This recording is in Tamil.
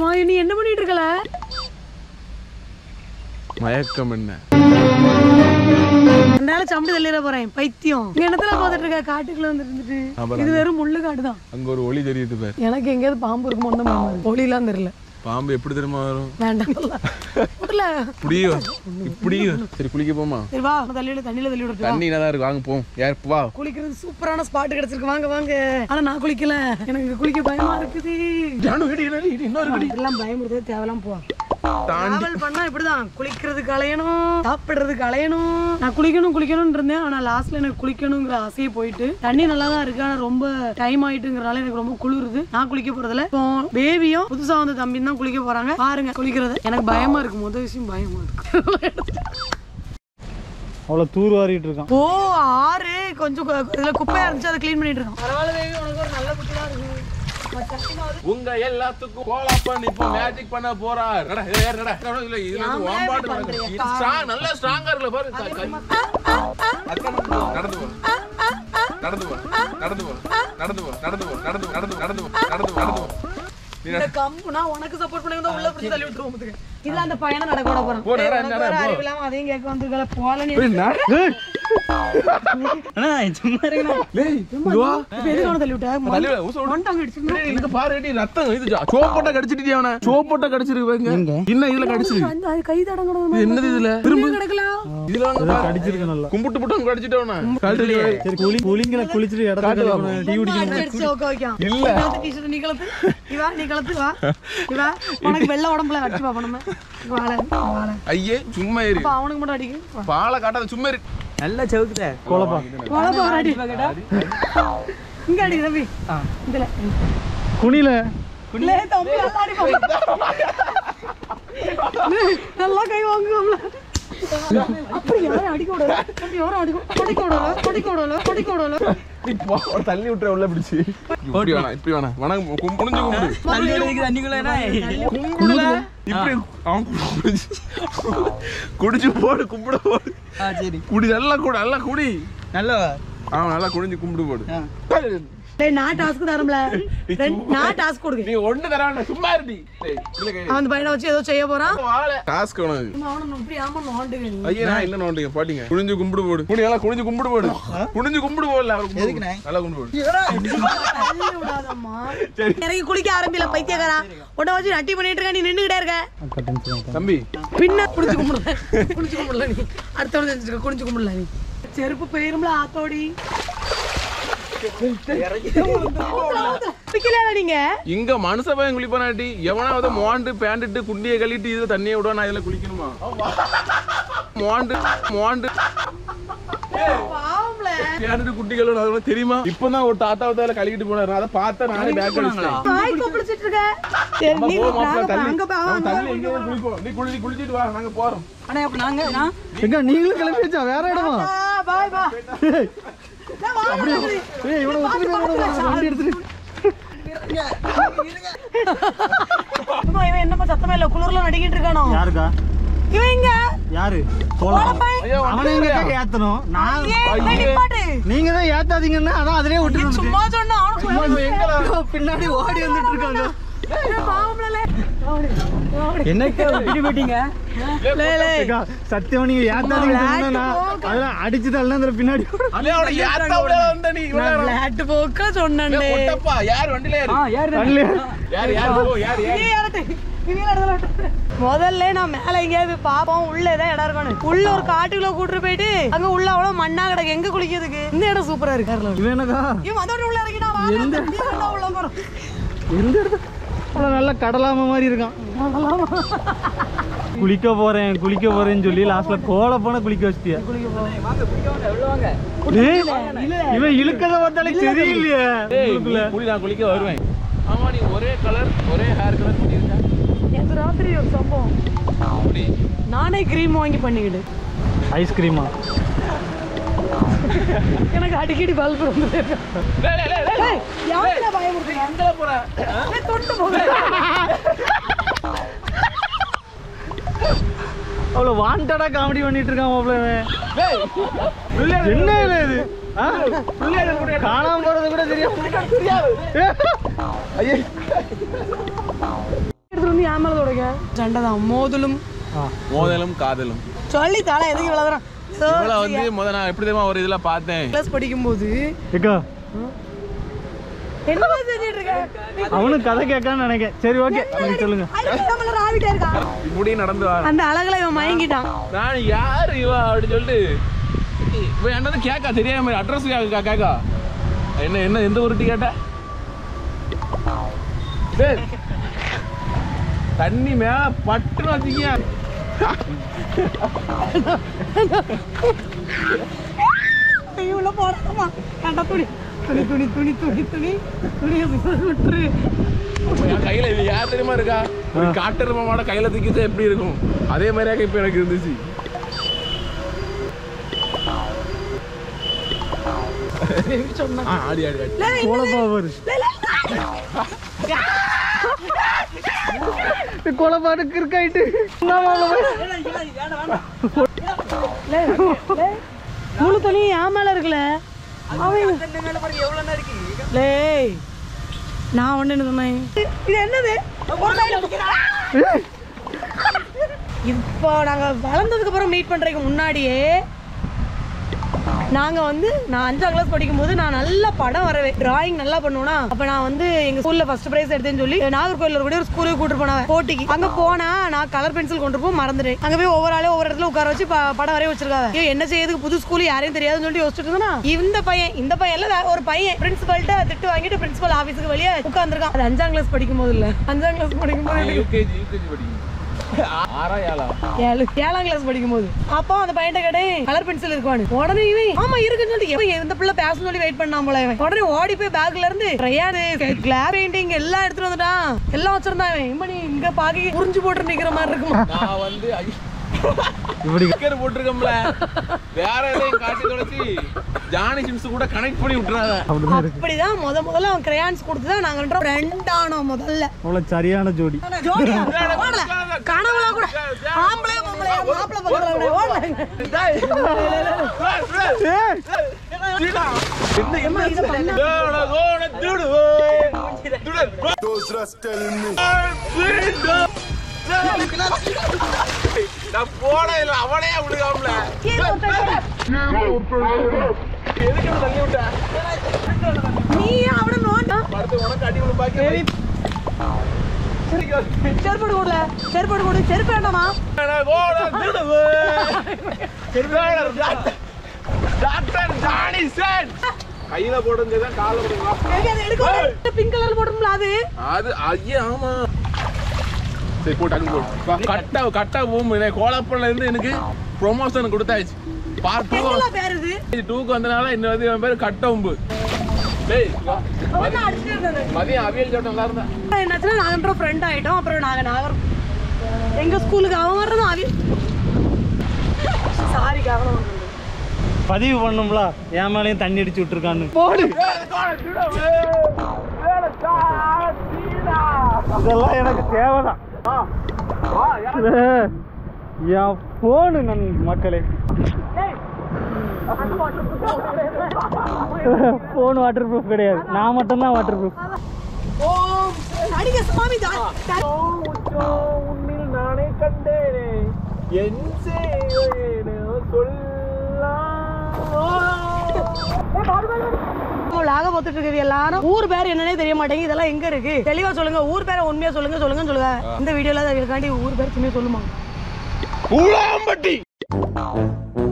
அம்மா நீ என்ன பண்ணிட்டு இருக்கல மயக்கம் என்ன அதனால சம்படி தள்ளிட போறேன் பைத்தியம் இங்க என்னத்துல பார்த்துட்டு இருக்க காட்டுக்குள்ள வந்து இருந்துட்டு அப்புறம் இது வெறும் முள்ளு காடு தான் அங்க ஒரு ஒளி தெரியுது பாரு எனக்கு எங்கேயாவது பாம்பு இருக்குமோ தான் பயமா இருக்கு. ஒளிலாம் தெரியல பாம்பு எப்படி தெரியுமா வரும் வேண்டாம் விடல இப்படியே வரும். இப்படியே வரும். சரி குளிக்க போமா சரி வா தள்ளி விடு தண்ணியில தள்ளி விடுறா தண்ணி நல்லா இருக்கு வாங்க போம் யார் வா குளிக்கிறது சூப்பரான ஸ்பாட் கிடைச்சிருக்கு வாங்க வாங்க ஆனா நான் குளிக்கல எனக்கு குளிக்க பயமா இருக்குது எல்லாம் பயமுறுத்தே தேவலாம் போ டிராவல் பண்ணா இப்படிதான் குளிக்கிறது களையணும் சாப்பிடுறது களையணும் நான் குளிக்கணும் குளிக்கணும்னு இருந்தேன் ஆனா லாஸ்ட்ல எனக்கு குளிக்கணுங்கிற ஆசையே போயிட்டு தண்ணி நல்லா தான் இருக்கு ஆனா ரொம்ப டைம் ஆயிட்டுங்கிறனால எனக்கு ரொம்ப குளிருது நான் குளிக்க போறதுல இப்போ பேபியும் புதுசா வந்த தம்பியும் தான் குளிக்க போறாங்க பாருங்க குளிக்கிறது எனக்கு பயமா இருக்கு முதல் விஷயம் பயமா இருக்கு அவ்வளோ தூர் வாரிட்டு இருக்கான் ஓ ஆறு கொஞ்சம் கு- இதுல குப்பையா இருந்துச்சு அதை க்ளீன் பண்ணிட்டு இருக்கோம் பரவாயில்ல பேபி உனக்கு ஒரு நல்ல குட்டி தான் இருக்கு உங்க எல்லாத்துக்கும் கோலா பண்ணி இப்போ மேஜிக் பண்ண போறார் நட, ஏய், ஏறு, நட. நட, இல்ல, இதுல வந்து வாம்பாட்டு நடக்குது. இது strong, நல்லா ஸ்ட்ராங்கா இருக்குல்ல பாரு க- கை- நடந்து போ நடந்து போ நடந்து போ நடந்து போ நடந்து போ நடந்து போ நடந்து போ நடந்து போ நடந்து போ நடந்து போ நடந்து போ நீ இந்த கம்புனா உனக்கு சப்போர்ட் பண்ணி வந்தா உள்ள பிடிச்சி தள்ளி விட்டுருவோம் பாத்துக்க. இதுல அந்த பையனை நடக்க விட போறான் போ, நட, ஏய், உனக்கு நட, வேற போ. அறிவு இல்லாம அதையும் கேட்க வந்திருக்கல போல நீ போய் நட. அண்ணா சும்மா இருக்கண்ணா லேய், இங்க வா. இப்ப எதுக்கு அவனை தள்ளி விட்ட தள்ளி வை, ஊச விடு. மண்டாங்க அடிச்சிருந்தா டேய், இங்க பாரு டி, ரத்தம் இது சோப்போட்ட கடிச்சிட்டியா அவன சோப்போட்ட கடிச்சிருக்கு பாருங்க இன்னும் இதுல கடிச்சிருக்கு அந்த அது கை தடங்கணும் இது என்னது இதுல திரும்ப கிடக்கலாம் இதுல வாங்க பாரு. அடிச்சிருக்கு நல்லா கும்பிட்டு புட்டு கடிச்சிட்டவன கழட்டி வை. சரி குளி குளிங்கல குளிச்சுட்டு இடத்துல டீ குடிக்கணும் அடிச்சு உக்க வைக்கான் இல்ல. நீ கழுத்து t-shirt நீ கழுத்து நீ வா நீ கழுத்து வா நீ வா உனக்கு வெள்ளை உடம்புல அடிச்சு பாப்போம் நம்ம வாழ வாழ ஐயே சும்மா இரு அப்ப அவனுக்கு மட்டும் அடிக்கு பாலை காட்டாத சும்மா இரு நல்லா சவுக்குத கோலப்பா வளப்பா ஒரு அடி இங்க அடி தம்பி இதுல குனில லே தம்பி நல்லா அடி பாப்போம். லே, நல்லா கை வாங்குவோம்ல அப்படி யாரும் அடிக்க விடல அப்படி யாரும் அடிக்க அடிக்க விடல அடிக்க விடல அடிக்க விடல நீ போ, ஒரு தள்ளி விட்டுற உள்ள பிடிச்சு இப்படி வேணாம் இப்படி வேணாம் வணக்கம் கும்- குனிஞ்சு கும்பிடு கும்பிடல இப்படி அவன் குடிச்சு குடிச்சு போடு கும்பிட போடு குடி நல்லா குடி நல்லா குடி நல்லா அவன் நல்லா குடிஞ்சு கும்பிடு போடு டேய் நான் டாஸ்க் தரம்ல நான் டாஸ்க் கொடுக்க நீ ஒண்ணு தர வேண்டாம் சும்மா இருடி டேய், இதுல கை வை. அவன் அந்த பையனை வச்சு ஏதோ செய்ய போறான் வாழை. டாஸ்க் உனக்கு அவனை இப்படி ஆமா நோண்டுங்க நீ. ஐயா நான் இல்ல நோண்டிங்க பாட்டிங்க குனிஞ்சு கும்பிடு போடு குனி நல்லா குனிஞ்சு கும்பிடு போடு குனிஞ்சு கும்பிடு போடல அவர் கும்பிடு போடு. நல்லா கும்பிடு போடு தள்ளி விடாதம்மா. இறங்கி குளிக்க ஆரம்பில பைத்தியக்காரா உடனே வச்சு நட்டி பண்ணிட்டு இருக்க நீ நின்னுகிட்டே இருக்க தம்பி பின்ன குடிச்சு கும்பிடல குடிச்சு கும்பிடல நீ அடுத்தவங்க செஞ்சுருக்க குடிச்சு கும்பிடல நீ செருப்பு போயிரும்ல ஆத்தோடி பிக்கலையா நீங்க இங்க மனுஷ பையன் குளிப்பானாட்டி எவனாவது மோண்டு பேண்டிட்டு குண்டியை கழிட்டு இதுல தண்ணியை விடுவா நான் இதுல குளிக்கணுமா மோண்டு மோண்டு பாவம்ல பேண்டிட்டு குட்டிகளோட அதெல்லாம் தெரியுமா இப்பதான் ஒரு தாத்தா தால கழுவிட்டு போனாரு அதை பார்த்தா நானே பேக் அடிச்சிட்டேன் வாய் கொப்பளிச்சிட்டு இருக்க சரி நம்ம நீ போவோம் மாப்பிள்ளை, நாங்க தள்ளி. அங்க போய் நம்ம தள்ளி எங்கேயாவது குளிப்போம். நீ குளிச்சு குளிச்சிட்டு வா நாங்க போறோம் எங்க நீங்களும் கிளம்பி வச்சா வேற இடமா பாய் பா ஏய் இவனை ஒத்துட்டு வண்டி எடுத்துட்டு இவன் என்னப்பா சத்தமே இல்ல குளிர்ல நடிக்கிட்டு இருக்கானோ யாருக்கா இவன் இங்க யாரு கோலம் ஐயோ அவனை எங்க கேக்க ஏத்தணும் நான் ஏன் நிப்பாட்டு நீங்க தான் ஏத்தாதீங்கன்னா அதான் அதிலே விட்டு சும்மா சொன்னா அவனுக்கு பின்னாடி ஓடி வந்துட்டு இருக்காங்க பாவம்ல என்னக்கா விட்டு போயிட்டீங்க சத்தியம் நீங்க ஏத்தாதீங்க சொன்னா அதெல்லாம் அடிச்சு தள்ளனா அதுல பின்னாடி அலே, அவனை ஏத்த விட வந்த நீ இவ்வளவு நேரம். விளையாட்டு போக்க சொன்னே ஏய், பொட்டப்பா, யார் வண்டியில ஏறு? தள்ளு. யார் யார் போ, யார் யார் முதல்ல நான் மேல எங்கேயாவது பாப்போம் உள்ள ஏதாவது இடம் இருக்கணும் உள்ள ஒரு காட்டுக்குள்ள கூட்டிட்டு போயிட்டு அங்க உள்ள அவ்வளவு மண்ணா கிடக்கு எங்க குளிக்கிறதுக்கு இந்த இடம் சூப்பரா இருக்காருல இவன் என்னக்கா இவன் அதோட உள்ள இறங்கினா வா உள்ள போறோம் எந்த இடத்துல அவ்வளவு நல்ல கடலாம மாதிரி இருக்கான் குளிக்க போறேன் குளிக்க போறேன்னு சொல்லி லாஸ்ட்ல கோல போன குளிக்க வச்சிட்டியா டேய், இவன் இழுக்கத பார்த்தாலே தெரியலையே உள்ளுக்குள்ள. குளி நான் குளிக்க வருவேன் ஆமா நீ ஒரே கலர் ஒரே ஹேர் கலர் பண்ணிருக்க நேற்று ராத்திரி ஒரு சம்பவம் அப்படி நானே கிரீம் வாங்கி பண்ணிக்கிட்டு ஐஸ்கிரீமா எனக்கு அடிக்கடி பல்ப் வந்து டேய், டேய், டேய், டேய். யாருல பயமுறுத்துறீங்க எங்கல போற ஏய், தொட்டு போக அவ்வளவு வாண்டடா காமெடி பண்ணிட்டு இருக்கான் மாப்பிள்ள இவன். என்ன இது இது ஆ? காணாம போறது கூட தெரியாது தெரியாது ஏ, ஐயே எடுத்துட்டு போறீங்க சண்டை தான் மோதலும் ஆ மோதலும் காதலும் சொல்லி தலை எதுக்கு விளாதுறான் இவ்வளவு வந்து முத நான் எப்படி தெரியுமா ஒரு இதுல பார்த்தேன் கிளாஸ் படிக்கும்போது ஏக்கா என்ன செஞ்சுட்டு இருக்க அவனும் கதை கேட்கான்னு நினைக்கிறேன் சரி ஓகே நீங்க சொல்லுங்க ஆவிட்டே இருக்கான் இப்படி நடந்து வா அந்த அழகுல இவன் மயங்கிட்டான் நான் யாரு இவா அப்படின்னு சொல்லிட்டு இவன் என்னது கேக்கா தெரியாம அட்ரஸ் கேக்கா கேக்கா என்ன என்ன எந்த ஊருட்டி கேட்ட டேய், தண்ணி மேல பட்டுன்னு வச்சுக்கியா ஐயோ, உள்ள போடாமா கண்ட துணி துணி துணி துணி துணி துணி துணியை விட்டுரு என் கையில இது யார் தெரியுமா இருக்கா ஒரு காட்டெருமாவோட கையில தூக்கிச்சா எப்படி இருக்கும் அதே மாதிரியாக இப்ப எனக்கு இருந்துச்சு சொன்னா ஆ, ஆடி ஆடி ஆடி கோலப்பா பாரு கோலப்பாடு கிறுக்காயிட்டு முழு துணி என் மேல இருக்குல்ல அவன் லேய் நான் ஒண்ணு என்ன சொன்னேன் இது என்னது ஒரு கையில பிடிக்கிறா. இப்போ நாங்க வளர்ந்ததுக்கு அப்புறம் மீட் பண்றதுக்கு முன்னாடியே நாங்க வந்து நான் அஞ்சாம் கிளாஸ் படிக்கும் போது நான் நல்லா படம் வரவே டிராயிங் நல்லா பண்ணுவேனா அப்ப நான் வந்து எங்க ஸ்கூல்ல ஃபர்ஸ்ட் பிரைஸ் எடுத்தேன்னு சொல்லி நாகர்கோயில்ல கூட ஒரு ஸ்கூலுக்கு கூட்டு போனேன் போட்டிக்கு அங்க போனா நான் கலர் பென்சில் கொண்டு போய் மறந்துட்டேன் அங்க போய் ஒவ்வொரு ஆளே ஒவ்வொரு இடத்துல உட்கார வச்சு ப- படம் வரைய வச்சிருக்காங்க ஐயோ என்ன செய்யறதுக்கு புது ஸ்கூல் யாரையும் தெரியாதுன்னு சொல்லிட்டு யோசிச்சுட்டு இருந்தேனா இந்த பையன் இந்த பையன் இல்ல வேற ஒரு பையன் பிரின்சிபல்ட்ட திட்டு வாங்கிட்டு பிரின்சிபல் ஆபீஸுக்கு வெளியே உட்கார்ந்துருக்கான் அது அஞ்சாம் கிளாஸ் படிக்கும் போது இல்ல அஞ்சாம் கிளாஸ் படிக்கும் போது எனக்கு யூகேஜி யூகேஜி படிக்கும் ஆறா ஏழா ஏழு ஏழாம் கிளாஸ் படிக்கும் போது அப்போ அந்த பையன்ட்ட கேட்டேன் கலர் பென்சில் இருக்குவானு உடனே இவன் ஆமா இருக்குன்னு சொல்லிட்டு இவன் இந்த பிள்ளை பேசணும்னு சொல்லி வெயிட் பண்ணான் போல இவன் உடனே ஓடி போய் பேக்ல இருந்து ட்ரையானு கிளாஸ் பெயிண்டிங் எல்லாம் எடுத்துட்டு வந்துட்டான் எல்லாம் வச்சிருந்தான் இவன் இம்பனி இங்க பாக்கி உறிஞ்சு போட்டு நிக்கிற மாதிரி இருக்குமா நான் வந்து ஐ- இப்படி ஸ்டிக்கர் போட்டிருக்கோம்ல வேற எதையும் காட்டி தொலைச்சி ஜானி சிம்ஸ் கூட கனெக்ட் பண்ணி விட்டுறாங்க அப்படிதான் இருக்கு அப்படிதான் முத முதல்ல அவன் கிரையான்ஸ் கொடுத்துதான் நாங்க ரெண்டு ஃப்ரெண்ட் ஆனோம் முதல்ல அவ்வளோ சரியான ஜோடி ஜோடியா? ஓடல. கனவுல கூட ஆம்பளை பொம்பளை மாப்பிள்ளை பக்கத்துல கூட ஓடல ஏம்மா, இதை பண்ண நான் போட இல்ல அவனே விழுகாமல கீழே ஒருத்தன் எதுக்கு இவனை தள்ளி விட்ட நீ அவன நோண்டா படுத்து உனக்கு அடி விழு பாக்கி செருப்பு கூடல செருப்பு கூட செருப்பு வேண்டாமா டாக்டர் ஜானி சார் கையில போடுறதுதான் கால போடுங்களா எங்க அதை எடுக்க பிங்க் கலர் போட்டும்ல அது அது ஐயா ஆமா சரி போட்டு அங்க போடு கட்டா கட்டா பூம் கோலப்பள்ளில இருந்து எனக்கு ப்ரொமோஷன் கொடுத்தாச்சு பார்ட் என்னலாம் பேர் இது டூ டூக்கு வந்தனால இன்னும் வந்து என் பேர் கட்டவும்பு டேய் அவன் தான் அடிச்சிட்டு இருந்தாரு மதியம் அவியல் சாட்டம் நல்லா இருந்தா என்னாச்சுன்னா நாங்க ஃப்ரெண்ட் ஆயிட்டோம் அப்புறம் நாங்க நாகர் எங்க ஸ்கூலுக்கு அவன் வர்றதும் அவ சாரி கவனம் வந்தது. பதிவு பண்ணும்ல என் மேலேயும் தண்ணி அடிச்சு விட்டுருக்கான்னு போடு இதெல்லாம் எனக்கு தேவைதான் என் போனு நன் மக்களே போன் வாட்டர் ப்ரூஃப் கிடையாது நான் மட்டும்தான் வாட்டர் ப்ரூஃப் ஓம் அடிக்க சுவாமி தான் உன்னில் நானே கண்டேனே என் லாக பார்த்துட்டு இருக்கிறது எல்லாரும் ஊர் பேர் என்னன்னே தெரிய மாட்டேங்குது இதெல்லாம் எங்க இருக்கு தெளிவா சொல்லுங்க ஊர் பேரை உண்மையா சொல்லுங்க சொல்லுங்க சொல்லுங்க இந்த வீடியோல அதுக்காண்டி ஊர் பேர் சும்மா சொல்லுமா உளாம்பட்டி